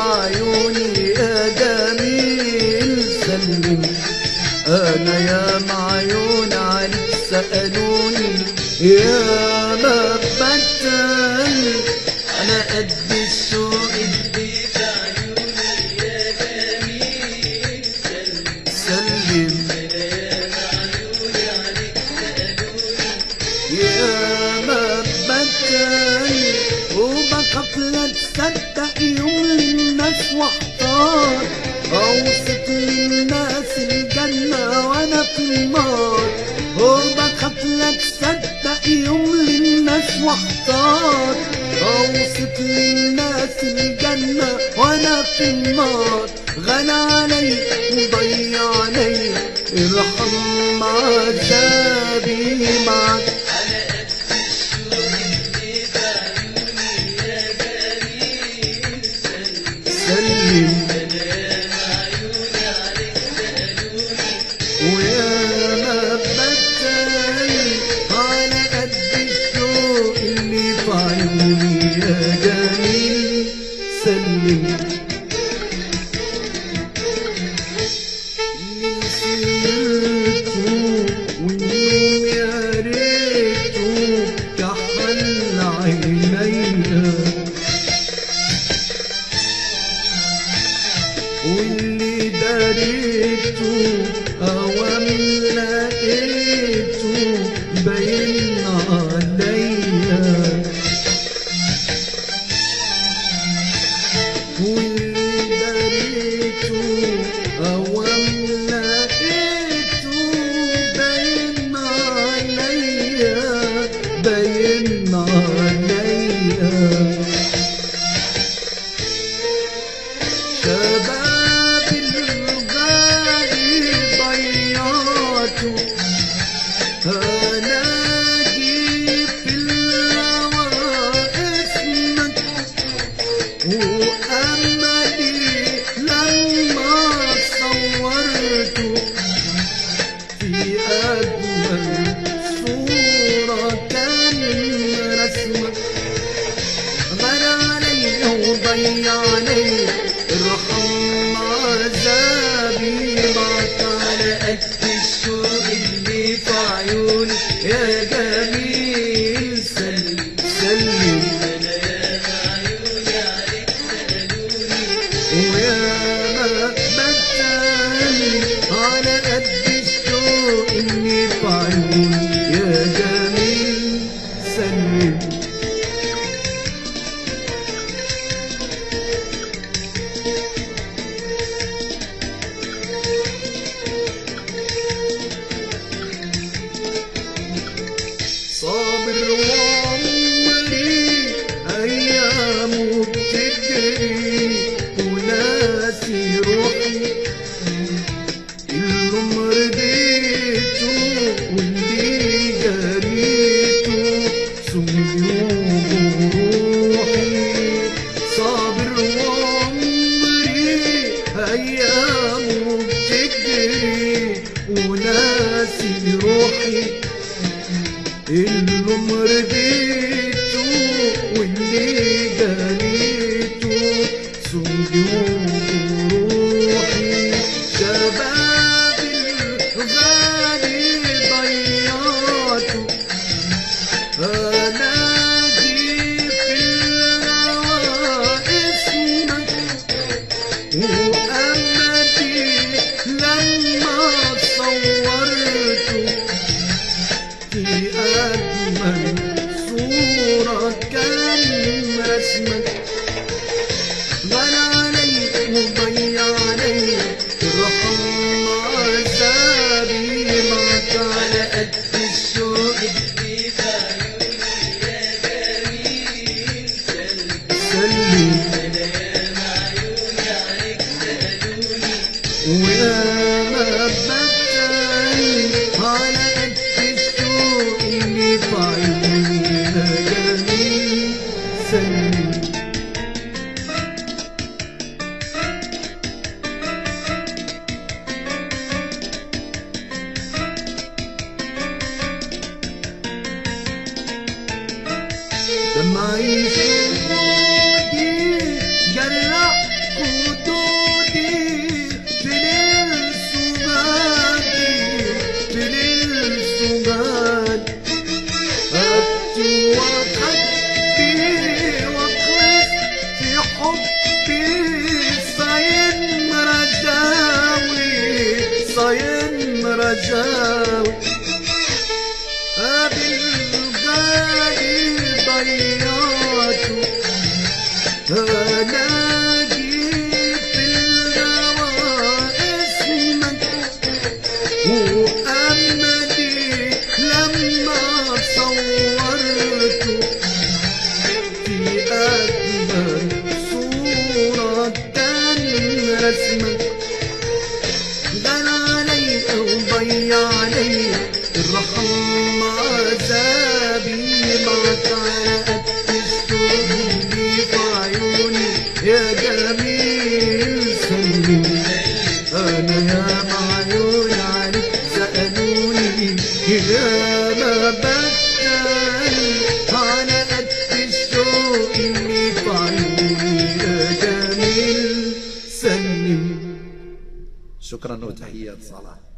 عيوني يا جميل سلم انا يا معيون عليك سألوني يا ما بتل انا قد الشوق اللي في عيوني يا جميل سلم يا ما بتل وبخاف لا تصدق يوم للناس واحتار اوصف للناس الجنة وانا في النار وبخاف لا تصدق يوم للناس واحتار اوصف للناس الجنة وانا في النار غنى علي وضيع علي ارحم عذابي معك سلم ويا ما بتل على قد الشوق اللي في عيوني يا جميل سلم نسيته والنوم يا ريته كحل عينيا واللي داريته اوام لقيته باين عليا واللي داريته اوام لقيته باين عليا باين عليا شباب الغالي ضيعته هناجي في الهوى اسمك وأملي لما صورته في أجمل صورة كان رسمك غنى علي وضيع علي ارحم عذابي معك على قد الشوق اللي في عيوني يا جميل سلم سلم ويا ما بتل على قد الشوق اللي في عيوني يا جميل سلم صابر وعمري أيامه بتجري وناسي روحي اللي مرضيته واللي جريته سمي روحي صابر وعمري أيامه بتجري وناسي روحي اللي مرضيته واللي جريته سودي روحي شباب الغالي ضيعته انادي في الهوى اسمك وامتي لما صورته في أجمل صورة كان رسمك غنى علي وضيع علي ارحم عذابي معك على قد الشوق اللي في عيوني سلم ويا ما بتل على قد الشوق اللي في عيوني يا جميل سلم دمعي شهودي جرح غزاوي بالغالي ضيعته ألاقي في الهوى اسمك وأملي لما صورته في أجمل صورة كان رسمك غنى علي وضيع علي الرحم عذابي معك على قد الشوق اللي في عيوني يا جميل سلمي انا يا معيون عليك سألوني يا ما بكاني على قد الشوق اللي في عيوني يا جميل سلمي شكرا وتحيات صلاح